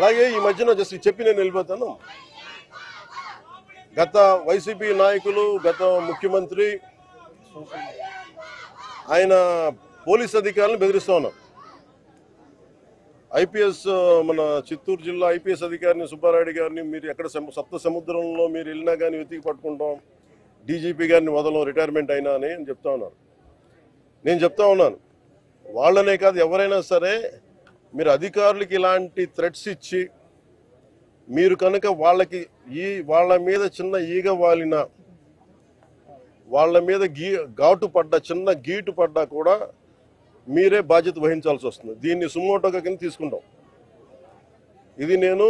అలాగే ఈ మధ్యన జస్ట్ చెప్పి నేను వెళ్ళిపోతాను గత వైసీపీ నాయకులు గత ముఖ్యమంత్రి ఆయన పోలీస్ అధికారులను బెదిరిస్తూ ఉన్నారు ఐపీఎస్ మన చిత్తూరు జిల్లా ఐపీఎస్ అధికారిని సుబ్బారాయుడు గారిని మీరు ఎక్కడ సము- సప్త సముద్రంలో మీరు వెళ్ళినా కానీ వెతికి పట్టుకుంటాం డీజీపీ గారిని వదలం రిటైర్మెంట్ అయినా అని అని చెప్తా ఉన్నారు నేను చెప్తా ఉన్నాను వాళ్ళనే కాదు ఎవరైనా సరే మీరు అధికారులకి ఇలాంటి థ్రెట్స్ ఇచ్చి మీరు కనుక వాళ్ళకి ఈ వాళ్ళ మీద చిన్న ఈగ వాలిన వాళ్ళ మీద గీ ఘాటు పడ్డ చిన్న గీటు పడ్డా కూడా మీరే బాధ్యత వహించాల్సి వస్తుంది దీన్ని సుమోటోగా కింద తీసుకుంటాం ఇది నేను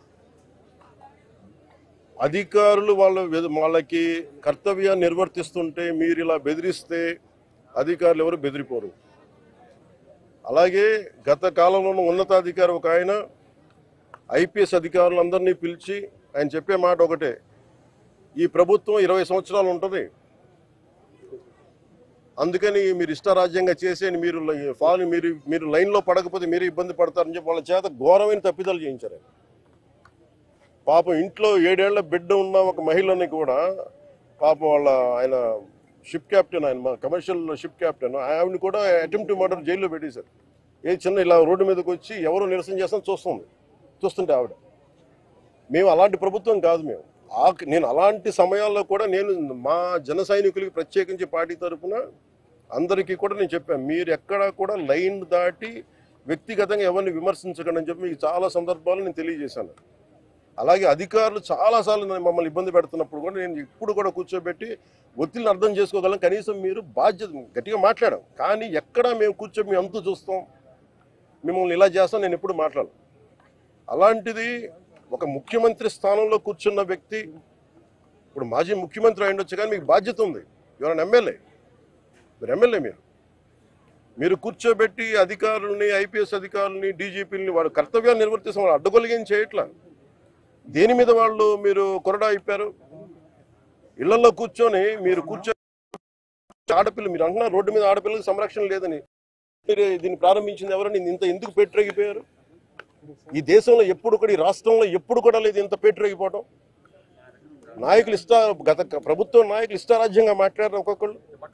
అధికారులు వాళ్ళ వె- వాళ్ళకి కర్తవ్యాన్ని నిర్వర్తిస్తుంటే మీరు ఇలా బెదిరిస్తే అధికారులు ఎవరు బెదిరిపోరు అలాగే గత కాలంలో ఉన్న ఉన్నతాధికారి ఒక ఆయన ఐపీఎస్ అధికారులందరినీ పిలిచి ఆయన చెప్పే మాట ఒకటే ఈ ప్రభుత్వం ఇరవై సంవత్సరాలు ఉంటుంది అందుకని మీరు ఇష్టారాజ్యంగా చేసేయండి మీరు లై- ఫాలో మీరు మీరు లైన్లో పడకపోతే మీరు ఇబ్బంది పడతారని చెప్పి వాళ్ళ చేత ఘోరమైన తప్పిదాలు చేయించారు ఆయన. పాపం ఇంట్లో ఏడేళ్ల బిడ్డ ఉన్న ఒక మహిళని కూడా పాపం వాళ్ళ ఆయన షిప్ క్యాప్టెన్ ఆయన మా కమర్షియల్ షిప్ క్యాప్టెన్ ఆవిడని కూడా అటెంప్ట్ మర్డర్ జైల్లో పెట్టేశారు ఏ చిన్న ఇలా రోడ్డు మీదకి వచ్చి ఎవరు నిరసన చేస్తాం చూస్తుంది చూస్తుంటే ఆవిడ మేము అలాంటి ప్రభుత్వం కాదు మేము ఆ నేను అలాంటి సమయాల్లో కూడా నేను మా జన సైనికులకి ప్రత్యేకించి పార్టీ తరఫున అందరికీ కూడా నేను చెప్పాను మీరు ఎక్కడా కూడా లైన్ దాటి వ్యక్తిగతంగా ఎవరిని విమర్శించకండి అని చెప్పి మీకు చాలా సందర్భాలు నేను తెలియజేశాను అలాగే అధికారులు చాలాసార్లు నన్ను మమ్మల్ని ఇబ్బంది పెడుతున్నప్పుడు కూడా నేను ఇప్పుడు కూడా కూర్చోబెట్టి ఒత్తిడిని అర్థం చేసుకోగలం కనీసం మీరు బాధ్యత గట్టిగా మాట్లాడాం కానీ ఎక్కడ మేము కూర్చో మేము అంతు చూస్తాం మిమ్మల్ని ఇలా చేస్తాం నేను ఎప్పుడు మాట్లాడను అలాంటిది ఒక ముఖ్యమంత్రి స్థానంలో కూర్చున్న వ్యక్తి ఇప్పుడు మాజీ ముఖ్యమంత్రి అయ్యుండొచ్చు కానీ మీకు బాధ్యత ఉంది ఎవరైనా ఎమ్మెల్యే మీరు ఎమ్మెల్యే మీరు మీరు కూర్చోబెట్టి అధికారుల్ని ఐపీఎస్ అధికారుల్ని డీజీపీలని వాడు కర్తవ్యాలు నిర్వర్తిస్తాం వాళ్ళు అడ్డగొలిగేం చేయట్లా దేని మీద వాళ్ళు మీరు కొరడా అయిపోయారు ఇళ్లలో కూర్చొని మీరు కూర్చో ఆడపిల్ల మీరు అంటున్నారు రోడ్డు మీద ఆడపిల్లలకు సంరక్షణ లేదని మీరు దీన్ని ప్రారంభించింది ఎవరని ఇంత ఎందుకు పెట్టరేగిపోయారు ఈ దేశంలో ఎప్పుడు కూడా ఈ రాష్ట్రంలో ఎప్పుడు కూడా లేదు ఇంత పేటరేగిపోవడం నాయకులు ఇష్ట గత ప్రభుత్వం నాయకులు ఇష్టారాజ్యంగా మాట్లాడారు ఒక్కొక్కళ్ళు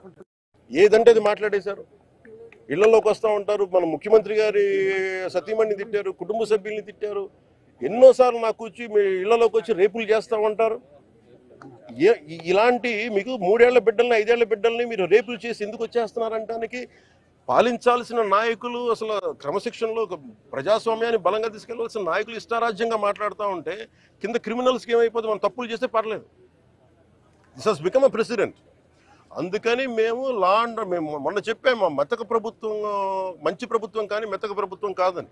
ఏదంటే అది మాట్లాడేశారు ఇళ్లలోకి వస్తూ ఉంటారు మన ముఖ్యమంత్రి గారి సతీమణిని తిట్టారు కుటుంబ సభ్యుల్ని తిట్టారు ఎన్నోసార్లు నాకు వచ్చి మీ ఇళ్లలోకి వచ్చి రేపులు చేస్తూ ఉంటారు ఏ- ఇ- ఇలాంటి మీకు మూడేళ్ల బిడ్డల్ని ఐదేళ్ల బిడ్డల్ని మీరు రేపులు చేసి ఎందుకు వచ్చేస్తున్నారంటానికి పాలించాల్సిన నాయకులు అసలు క్రమశిక్షణలో ఒక ప్రజాస్వామ్యాన్ని బలంగా తీసుకెళ్లాల్సిన నాయకులు ఇష్టారాజ్యంగా మాట్లాడుతూ ఉంటే కింద క్రిమినల్స్కి ఏమైపోతుంది మనం తప్పులు చేస్తే పర్లేదు this has become a president అందుకని మేము లా అండ్ మేము మొన్న చెప్పాము మా మెతక ప్రభుత్వం మంచి ప్రభుత్వం కానీ మెతక ప్రభుత్వం కాదని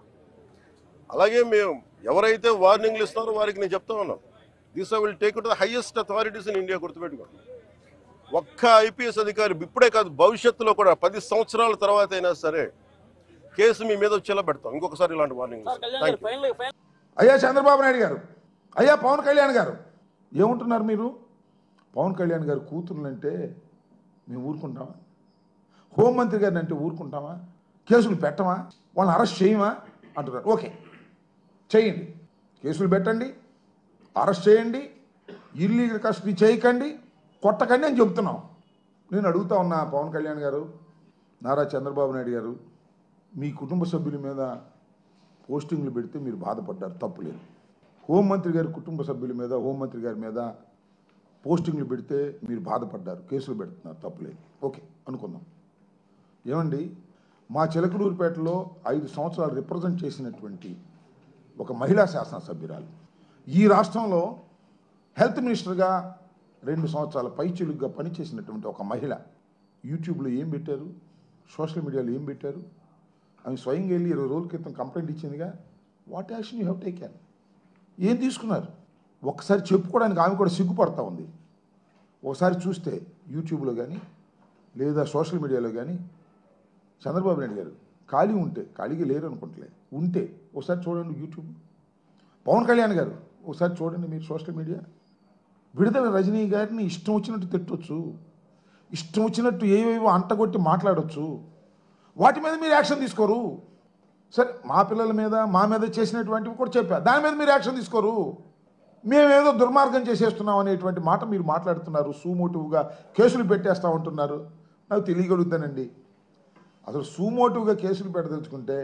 అలాగే మేము ఎవరైతే వార్నింగ్లు ఇస్తారో వారికి నేను చెప్తా ఉన్నాం this will take to the highest authorities in India గుర్తుపెట్టుకోండి ఒక్క ఐపీఎస్ అధికారి ఇప్పుడే కాదు భవిష్యత్తులో కూడా పది సంవత్సరాల తర్వాత అయినా సరే కేసు మీ మీద వచ్చేలా పెడతాం ఇంకొకసారి ఇలాంటి వార్నింగ్ థ్యాంక్ యూ అయ్యా చంద్రబాబు నాయుడు గారు అయ్యా పవన్ కళ్యాణ్ గారు ఏముంటున్నారు మీరు పవన్ కళ్యాణ్ గారు కూతుర్లంటే మేము ఊరుకుంటామా హోంమంత్రి గారిని అంటే ఊరుకుంటామా కేసులు పెట్టమా వాళ్ళని అరెస్ట్ చేయమా అంటున్నారు ఓకే చేయండి కేసులు పెట్టండి అరెస్ట్ చేయండి ఇల్లీగల్ కస్టడీ చేయకండి కొట్టకండి అని చెబుతున్నాం నేను అడుగుతా ఉన్నా పవన్ కళ్యాణ్ గారు నారా చంద్రబాబు నాయుడు గారు మీ కుటుంబ సభ్యుల మీద పోస్టింగ్లు పెడితే మీరు బాధపడ్డారు తప్పులేదు హోంమంత్రి గారి కుటుంబ సభ్యుల మీద హోంమంత్రి గారి మీద పోస్టింగ్లు పెడితే మీరు బాధపడ్డారు కేసులు పెడుతున్నారు తప్పులేదు ఓకే అనుకుందాం ఏమండి మా చిలకలూరుపేటలో ఐదు సంవత్సరాలు రిప్రజెంట్ చేసినటువంటి ఒక మహిళా శాసనసభ్యురాలు ఈ రాష్ట్రంలో హెల్త్ మినిస్టర్గా రెండు సంవత్సరాల పైచిలుగ్గా పనిచేసినటువంటి ఒక మహిళ యూట్యూబ్లో ఏం పెట్టారు సోషల్ మీడియాలో ఏం పెట్టారు ఆమె స్వయంగా వెళ్ళి ఇరవై రోజుల క్రితం కంప్లైంట్ ఇచ్చిందిగా what action you have taken ఏం తీసుకున్నారు ఒక్కసారి చెప్పుకోవడానికి ఆమె కూడా సిగ్గుపడతా ఉంది ఒకసారి చూస్తే యూట్యూబ్లో కానీ లేదా సోషల్ మీడియాలో కానీ చంద్రబాబు నాయుడు గారు ఖాళీ ఉంటే ఖాళీగా లేరు అనుకుంటలే ఉంటే ఒకసారి చూడండి యూట్యూబ్ పవన్ కళ్యాణ్ గారు ఒకసారి చూడండి మీరు సోషల్ మీడియా విడుదల రజనీ గారిని ఇష్టం వచ్చినట్టు తిట్టొచ్చు ఇష్టం వచ్చినట్టు ఏవేవో అంటగొట్టి మాట్లాడొచ్చు వాటి మీద మీరు యాక్షన్ తీసుకోరు సరే మా పిల్లల మీద మా మీద చేసినటువంటివి కూడా చెప్పా దాని మీద మీరు యాక్షన్ తీసుకోరు మేమేదో దుర్మార్గం చేసేస్తున్నాం అనేటువంటి మాట మీరు మాట్లాడుతున్నారు సూమోటివ్గా కేసులు పెట్టేస్తా ఉంటున్నారు నాకు తెలియగలుగుతానండి అసలు సూమోటివ్గా కేసులు పెట్టదలుచుకుంటే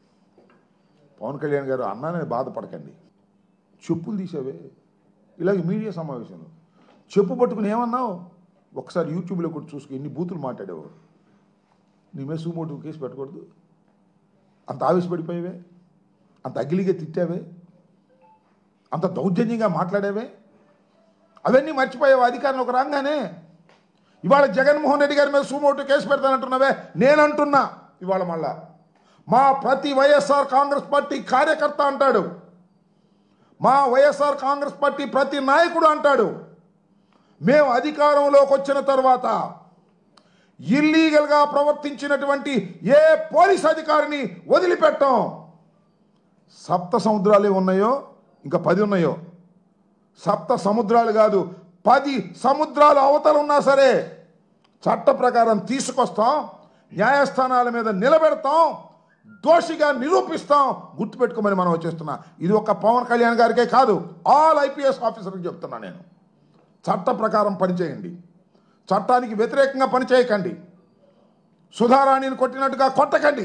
పవన్ కళ్యాణ్ గారు అన్నానే బాధపడకండి చెప్పులు తీసావే ఇలాగే మీడియా సమావేశంలో చెప్పు పట్టుకుని ఏమన్నావు ఒకసారి యూట్యూబ్లో కూడా చూసుకుని ఎన్ని బూతులు మాట్లాడేవారు నీ మీద సూమోటివ్ కేసు పెట్టకూడదు అంత ఆవేశపడిపోయావే అంత అగిలిగా తిట్టావే అంత దౌర్జన్యంగా మాట్లాడావే అవన్నీ మర్చిపోయావు అధికారంలోకి రాగానే ఇవాళ జగన్మోహన్ రెడ్డి గారి మీద సూమోటు కేసు పెడతానంటున్నావే నేనంటున్నా ఇవాళ మళ్ళా మా ప్రతి వైఎస్ఆర్ కాంగ్రెస్ పార్టీ కార్యకర్త అంటాడు మా వైఎస్ఆర్ కాంగ్రెస్ పార్టీ ప్రతి నాయకుడు అంటాడు మేము అధికారంలోకి వచ్చిన తర్వాత ఇల్లీగల్గా ప్రవర్తించినటువంటి ఏ పోలీస్ అధికారిని వదిలిపెట్టాం సప్త సముద్రాలే ఉన్నాయో ఇంకా పది ఉన్నాయో సప్త సముద్రాలు కాదు పది సముద్రాలు అవతల ఉన్నా సరే చట్ట ప్రకారం తీసుకొస్తాం న్యాయస్థానాల మీద నిలబెడతాం దోషిగా నిరూపిస్తాం గుర్తుపెట్టుకోమని మనం వచ్చేస్తున్నా ఇది ఒక పవన్ కళ్యాణ్ గారికే కాదు ఆల్ ఐపీఎస్ ఆఫీసర్కి చెప్తున్నా నేను చట్ట ప్రకారం పనిచేయండి చట్టానికి వ్యతిరేకంగా పనిచేయకండి సుధారాణిని కొట్టినట్టుగా కొట్టకండి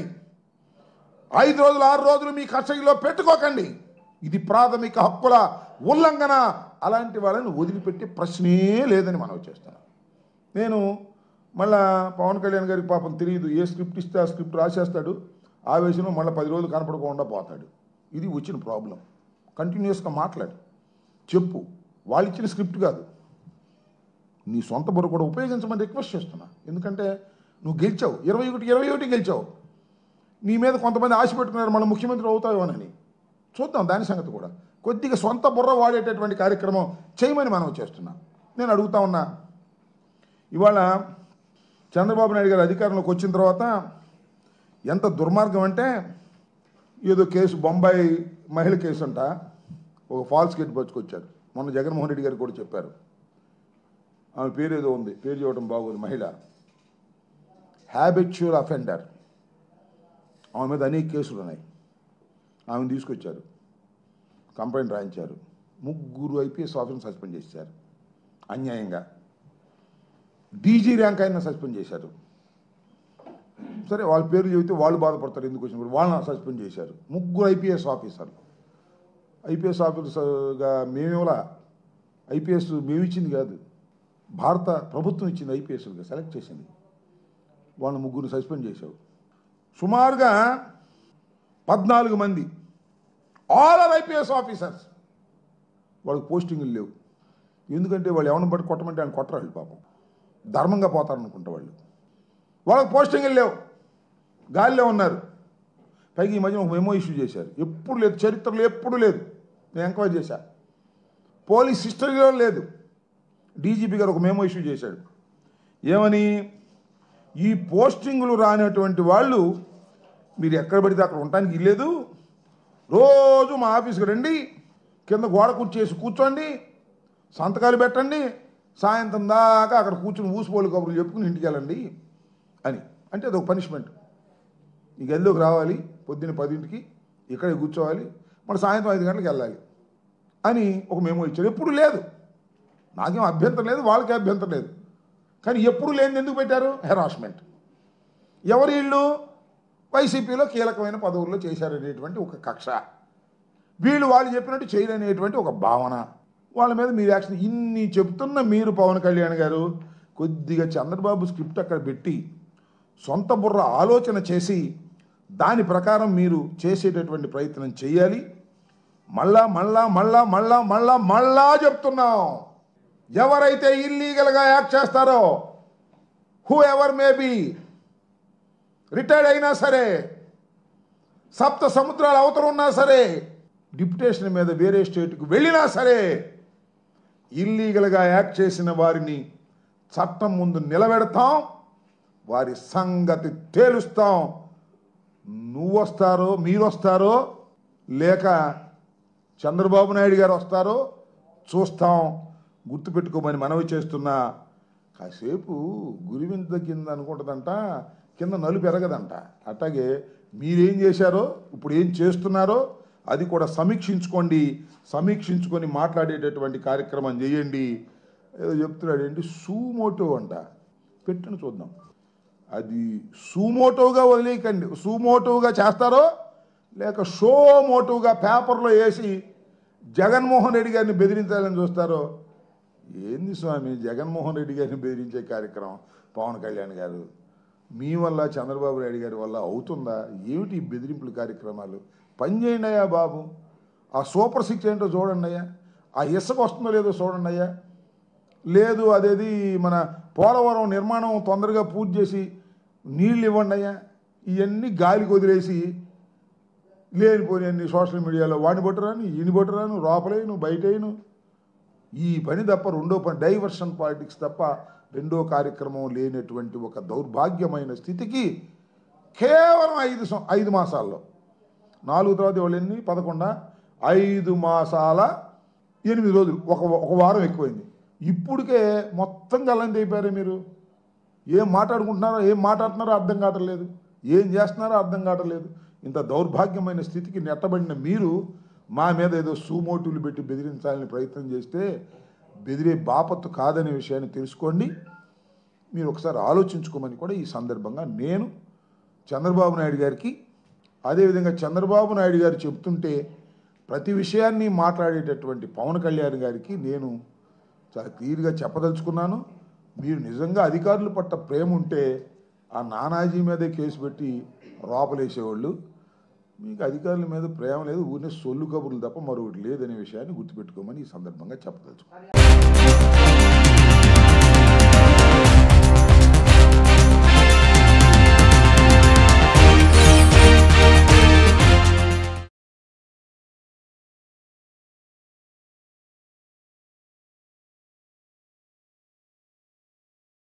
ఐదు రోజులు ఆరు రోజులు మీ కస్టడీలో పెట్టుకోకండి ఇది ప్రాథమిక హక్కుల ఉల్లంఘన అలాంటి వాళ్ళని వదిలిపెట్టే ప్రశ్నే లేదని మనం చేస్తున్నాం నేను మళ్ళా పవన్ కళ్యాణ్ గారికి పాపం తెలియదు ఏ స్క్రిప్ట్ ఇస్తే ఆ స్క్రిప్ట్ రాసేస్తాడు ఆవేశంలో మళ్ళీ పది రోజులు కనపడకుండా పోతాడు ఇది వచ్చిన ప్రాబ్లం కంటిన్యూస్గా మాట్లాడు చెప్పు వాళ్ళు ఇచ్చిన స్క్రిప్ట్ కాదు నీ సొంత బుర్ర కూడా ఉపయోగించమని రిక్వెస్ట్ చేస్తున్నా ఎందుకంటే నువ్వు గెలిచావు ఇరవై ఒకటి ఇరవై ఒకటి గెలిచావు నీ మీద కొంతమంది ఆశ పెట్టుకున్నారు మన ముఖ్యమంత్రి అవుతావేమోనని చూద్దాం దాని సంగతి కూడా కొద్దిగా సొంత బుర్ర వాడేటటువంటి కార్యక్రమం చేయమని మనం చేస్తున్నాం నేను అడుగుతా ఉన్నా ఇవాళ చంద్రబాబు నాయుడు గారు అధికారంలోకి వచ్చిన తర్వాత ఎంత దుర్మార్గం అంటే ఏదో కేసు బొంబాయి మహిళ కేసు అంట ఒక ఫాల్స్ కేట్ పచ్చుకొచ్చారు మొన్న జగన్మోహన్ రెడ్డి గారు కూడా చెప్పారు ఆమె పేరు ఏదో ఉంది పేరు చూడటం బాగోదు మహిళ హ్యాబిచువల్ అఫెండర్ ఆమె మీద అనేక కేసులు ఉన్నాయి ఆమెను తీసుకొచ్చారు కంప్లైంట్ రాయించారు ముగ్గురు ఐపీఎస్ ఆఫీసర్ని సస్పెండ్ చేశారు అన్యాయంగా డీజీ ర్యాంక్ అయినా సస్పెండ్ చేశారు సరే వాళ్ళ పేర్లు చెబితే వాళ్ళు బాధపడతారు ఎందుకు వచ్చినప్పుడు వాళ్ళని సస్పెండ్ చేశారు ముగ్గురు ఐపీఎస్ ఆఫీసర్లు ఐపీఎస్ ఆఫీసర్గా మేమేలా ఐపీఎస్ మేము ఇచ్చింది కాదు భారత ప్రభుత్వం ఇచ్చింది ఐపీఎస్లుగా సెలెక్ట్ చేసింది వాళ్ళని ముగ్గురు సస్పెండ్ చేశావు సుమారుగా పద్నాలుగు మంది ఆల్ ఆర్ ఐపీఎస్ ఆఫీసర్స్ వాళ్ళకి పోస్టింగులు లేవు ఎందుకంటే వాళ్ళు ఎవరిని బట్టి కొట్టమంటే ఆయన కొట్టరు వాళ్ళు పాపం ధర్మంగా పోతారనుకుంటా వాళ్ళు వాళ్ళకి పోస్టింగులు లేవు గాలిలో ఉన్నారు పైకి ఈ మధ్య ఒక మెమో ఇష్యూ చేశారు ఎప్పుడు లేదు చరిత్రలో ఎప్పుడు లేదు నేను ఎంక్వైరీ చేశా పోలీస్ హిస్టరీలో లేదు డీజీపీ గారు ఒక మెమో ఇష్యూ చేశాడు ఏమని ఈ పోస్టింగులు రానటువంటి వాళ్ళు మీరు ఎక్కడ పడితే అక్కడ ఉండటానికి ఇల్లేదు రోజు మా ఆఫీస్కి రండి కింద గోడ కూర్చేసి కూర్చోండి సంతకాలు పెట్టండి సాయంత్రం దాకా అక్కడ కూర్చుని ఊసిపోలు కబుర్లు చెప్పుకుని ఇంటికి వెళ్ళండి అని అంటే అదొక పనిష్మెంట్ ఈ గదిలోకి రావాలి పొద్దున్న పదింటికి ఇక్కడే కూర్చోవాలి మళ్ళీ సాయంత్రం ఐదు గంటలకు వెళ్ళాలి అని ఒక మెమో ఇచ్చారు ఎప్పుడు లేదు నాకేం అభ్యంతరం లేదు వాళ్ళకి అభ్యంతరం లేదు కానీ ఎప్పుడు లేనిది ఎందుకు పెట్టారు హెరాస్మెంట్ ఎవరి ఇళ్ళు వైసీపీలో కీలకమైన పదవుల్లో చేశారనేటువంటి ఒక కక్ష వీళ్ళు వాళ్ళు చెప్పినట్టు చేయరనేటువంటి ఒక భావన వాళ్ళ మీద మీరు యాక్షన్ ఇన్ని చెప్తున్న మీరు పవన్ కళ్యాణ్ గారు కొద్దిగా చంద్రబాబు స్క్రిప్ట్ అక్కడ పెట్టి సొంత బుర్ర ఆలోచన చేసి దాని ప్రకారం మీరు చేసేటటువంటి ప్రయత్నం చేయాలి మళ్ళా మళ్ళా మళ్ళా మళ్ళా మళ్ళా మళ్ళా చెప్తున్నాం ఎవరైతే ఇల్లీగల్గా యాక్ట్ చేస్తారో whoever may be retired అయినా సరే సప్త సముద్రాల అవతల ఉన్నా సరే డిప్యుటేషన్ మీద వేరే స్టేట్కి వెళ్ళినా సరే ఇల్లీగల్గా యాక్ట్ చేసిన వారిని చట్టం ముందు నిలబెడతాం వారి సంగతి తేలుస్తాం నువ్వు వస్తారో మీరు వస్తారో లేక చంద్రబాబు నాయుడు గారు వస్తారో చూస్తాం గుర్తుపెట్టుకోమని మనవి చేస్తున్నా కాసేపు గురివింత కింద అనుకుంటుందంట కింద నలుపు ఎరగదంట అట్లాగే మీరేం చేశారో ఇప్పుడు ఏం చేస్తున్నారో అది కూడా సమీక్షించుకోండి సమీక్షించుకొని మాట్లాడేటటువంటి కార్యక్రమం చేయండి ఏదో చెప్తున్నాడు ఏంటి సూమోటో అంట పెట్టును చూద్దాం అది సూమోటోగా వదిలేయకండి సూమోటోగా చేస్తారో లేక షో మోటోగా పేపర్లో వేసి జగన్మోహన్ రెడ్డి గారిని బెదిరించాలని చూస్తారో ఏంది స్వామి జగన్మోహన్ రెడ్డి గారిని బెదిరించే కార్యక్రమం పవన్ కళ్యాణ్ గారు మీ వల్ల చంద్రబాబు నాయుడు గారి వల్ల అవుతుందా ఏమిటి ఈ బెదిరింపుల కార్యక్రమాలు పని చేయండి అయ్యా బాబు ఆ సూపర్ సిక్స్ ఏంటో చూడండి అయ్యా ఆ ఇసుక వస్తుందో లేదో చూడండి అయ్యా లేదు అదేది మన పోలవరం నిర్మాణం తొందరగా పూర్తి చేసి నీళ్ళు ఇవ్వండి అయ్యా ఇవన్నీ గాలికి వదిలేసి లేనిపోని అన్ని సోషల్ మీడియాలో వాడిని పట్టురాను ఈయన పట్టురాను లోపలేను బయటేను ఈ పని తప్ప రెండో పని డైవర్షన్ పాలిటిక్స్ తప్ప రెండో కార్యక్రమం లేనటువంటి ఒక దౌర్భాగ్యమైన స్థితికి కేవలం ఐదు సం- ఐదు మాసాల్లో నాలుగు తర్వాత వాళ్ళు ఎన్ని పదకొండా ఐదు మాసాల ఎనిమిది రోజులు ఒక ఒక వారం ఎక్కువైంది ఇప్పటికే మొత్తం గల్లంది అయిపోయారు మీరు ఏం మాట్లాడుకుంటున్నారో ఏం మాట్లాడుతున్నారో అర్థం కావట్లేదు ఏం చేస్తున్నారో అర్థం కావట్లేదు ఇంత దౌర్భాగ్యమైన స్థితికి నెట్టబడిన మీరు మా మీద ఏదో సూమోటులు పెట్టి బెదిరించాలని ప్రయత్నం చేస్తే బెదిరే బాపత్తు కాదనే విషయాన్ని తెలుసుకోండి మీరు ఒకసారి ఆలోచించుకోమని కూడా ఈ సందర్భంగా నేను చంద్రబాబు నాయుడు గారికి అదేవిధంగా చంద్రబాబు నాయుడు గారు చెప్తుంటే ప్రతి విషయాన్ని మాట్లాడేటటువంటి పవన్ కళ్యాణ్ గారికి నేను చాలా క్లియర్గా చెప్పదలుచుకున్నాను మీరు నిజంగా అధికారుల పట్ల ప్రేమ ఉంటే ఆ నానాజీ మీదే కేసు పెట్టి రోపలేసేవాళ్ళు మీకు అధికారుల మీద ప్రేమ లేదు ఊరినే సొల్లు కబుర్లు తప్ప మరొకటి లేదనే విషయాన్ని గుర్తుపెట్టుకోమని ఈ సందర్భంగా చెప్పదలుచుకున్నాను